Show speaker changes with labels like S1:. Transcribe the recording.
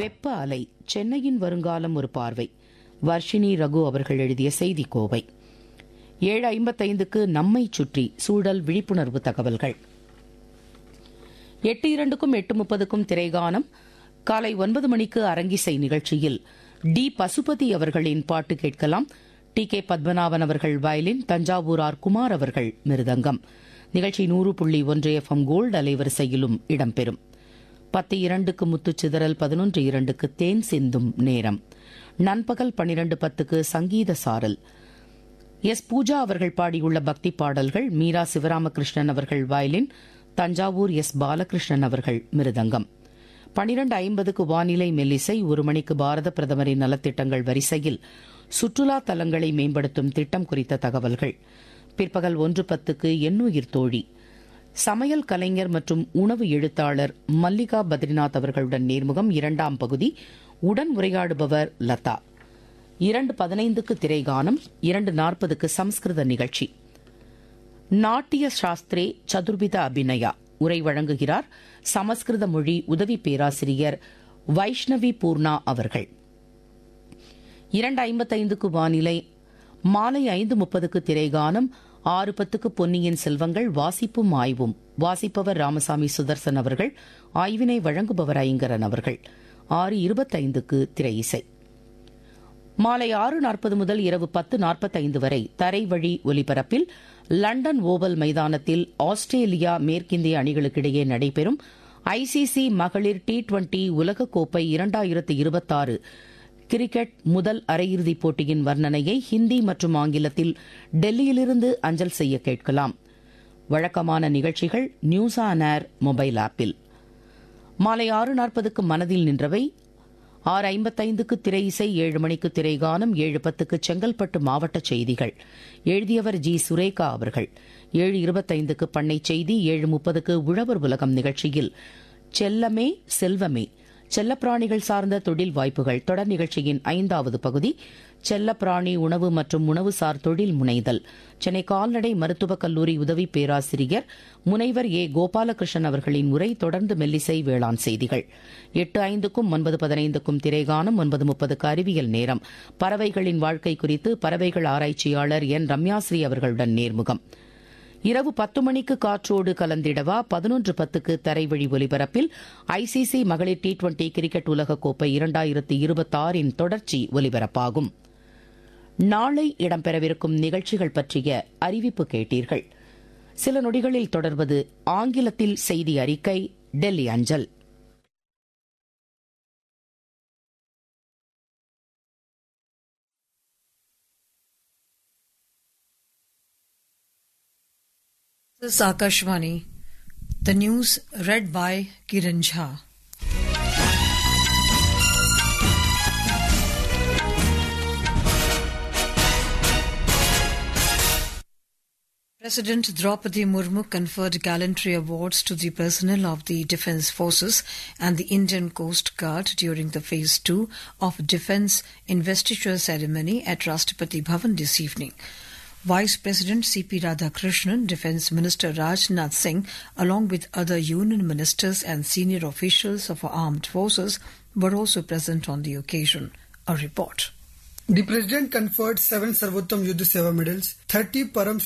S1: வெப்ப அலை சென்னையின் வருங்காலம் ஒரு பார்வை வர்ஷினி ரகு அவர்கள் எழுதிய செய்தி கோவை ஏழு ஐம்பத்தைந்துக்கு நம்மை சுற்றி சூழல் விழிப்புணர்வு தகவல்கள் எட்டு இரண்டுக்கும் எட்டு முப்பதுக்கும் திரைகானம் காலை ஒன்பது மணிக்கு அரங்கிசை நிகழ்ச்சியில் டி பசுபதி அவர்களின் பாட்டு கேட்கலாம் டி கே பத்மநாபன் அவர்கள் வயலின் தஞ்சாவூர் ஆர் குமார் அவர்கள் மிருதங்கம் நிகழ்ச்சி நூறு புள்ளி ஒன்று எஃப் எம் கோல்டு அலைவரிசையிலும் இடம்பெறும் பத்து இரண்டுக்கு முத்துச்சிதறல் பதினொன்று இரண்டுக்கு தேன் சிந்தும் நேரம் நண்பகல் பனிரண்டு பத்துக்கு சங்கீத சாரல் எஸ் பூஜா அவர்கள் பாடியுள்ள பக்தி பாடல்கள் மீரா சிவராமகிருஷ்ணன் அவர்கள் வயலின் தஞ்சாவூர் எஸ் பாலகிருஷ்ணன் அவர்கள் மிருதங்கம் பனிரண்டு ஐம்பதுக்கு வானிலை மெல்லிசை ஒரு மணிக்கு பாரத பிரதமரின் நலத்திட்டங்கள் வரிசையில் சுற்றுலா தலங்களை மேம்படுத்தும் திட்டம் குறித்த தகவல்கள் பிற்பகல் ஒன்று பத்துக்கு எண்ணுயிர் தோழி சமையல் கலைஞர் மற்றும் உணவு எழுத்தாளர் மல்லிகா பத்ரிநாத் அவர்களுடன் நேர்முகம் இரண்டாம் பகுதி உடன் உரையாடுபவர் லதா இரண்டு பதினைந்துக்கு திரைகானம் இரண்டு நாற்பதுக்கு சம்ஸ்கிருத நிகழ்ச்சி நாட்டிய சாஸ்திரே சதுர்வித அபிநயா உரை வழங்குகிறார் சமஸ்கிருத மொழி உதவி பேராசிரியர் வைஷ்ணவி பூர்ணா அவர்கள் இரண்டு ஐம்பத்தைந்துக்கு வானிலை மாலை ஐந்து முப்பதுக்கு திரைகானம் ஆறு பத்துக்கு பொன்னியின் செல்வங்கள் வாசிப்பும் ஆய்வும் வாசிப்பவர் ராமசாமி சுதர்சன் அவர்கள் ஆய்வினை வழங்குபவர் ஐங்கரன் அவர்கள் ஆறு இருபத்தைந்துக்கு திரை இசை மாலை ஆறு நாற்பது முதல் இரவு பத்து நாற்பத்தைந்து வரை தரைவழி ஒலிபரப்பில் லண்டன் ஓவல் மைதானத்தில் ஆஸ்திரேலியா மேற்கிந்திய அணிகளுக்கிடையே நடைபெறும் ஐசிசி மகளிர் டி டுவெண்டி உலகக்கோப்பை இரண்டாயிரத்து இருபத்தாறு கிரிக்கெட் முதல் அரையிறுதிப் போட்டியின் வர்ணனையை ஹிந்தி மற்றும் ஆங்கிலத்தில் டெல்லியிலிருந்து அஞ்சல் செய்ய கேட்கலாம் வழக்கமான நிகழ்ச்சிகள் நியூஸ் ஆன் ஏர் மொபைல் ஆப்பில் மாலை ஆறு நாற்பதுக்கு மனதில் நின்றவை ஆறு ஐம்பத்தைந்துக்கு திரை இசை ஏழு மணிக்கு திரைகானம் ஏழு பத்துக்கு செங்கல்பட்டு மாவட்ட செய்திகள் எழுதியவர் ஜி சுரேகா அவர்கள் ஏழு இருபத்தைந்துக்கு பண்ணை செய்தி ஏழு முப்பதுக்கு உழவர் உலகம் நிகழ்ச்சியில் செல்லமே செல்வமே செல்லப்பிராணிகள் சார்ந்த தொழில் வாய்ப்புகள் தொடர் நிகழ்ச்சியின் ஐந்தாவது பகுதி செல்லப்பிராணி உணவு மற்றும் உணவுசார் தொழில் முனைதல் சென்னை கால்நடை மருத்துவக் கல்லூரி உதவி பேராசிரியர் முனைவர் ஏ கோபாலகிருஷ்ணன் அவர்களின் உரை தொடர்ந்து மெல்லிசை வேளாண் செய்திகள் எட்டு ஐந்துக்கும் ஒன்பது பதினைந்துக்கும் திரைகானம் ஒன்பது முப்பதுக்கு அறிவியல் நேரம் பறவைகளின் வாழ்க்கை குறித்து பறவைகள் ஆராய்ச்சியாளர் என் ரம்யாஸ்ரீ அவர்களுடன் நேர்முகம் இரவு பத்து மணிக்கு காற்றோடு கலந்திடவா பதினொன்று பத்துக்கு தரைவழி ஒலிபரப்பில் ஐசிசி மகளிர் டி டுவெண்டி கிரிக்கெட் உலகக்கோப்பை இரண்டாயிரத்து இருபத்தாறின் தொடர்ச்சி ஒலிபரப்பாகும் நாளை இடம்பெறவிருக்கும் நிகழ்ச்சிகள் பற்றிய அறிவிப்பு கேட்டீர்கள் சில நொடிகளில் தொடர்வது ஆங்கிலத்தில் செய்தி அறிக்கை டெல்லி அஞ்சல்
S2: This is Akashvani. The news read by Kiran Jha. President Draupadi Murmu conferred gallantry awards to the personnel of the Defence Forces and the Indian Coast Guard during the Phase 2 of Defence Investiture Ceremony at Rashtrapati Bhavan this evening. Vice President C.P. Radhakrishnan, Defence Minister Rajnath Singh, along with other union ministers and senior officials of our armed forces, were also present on the occasion. A report.
S3: The President conferred seven Sarvottam Yudh Seva medals, 30 Param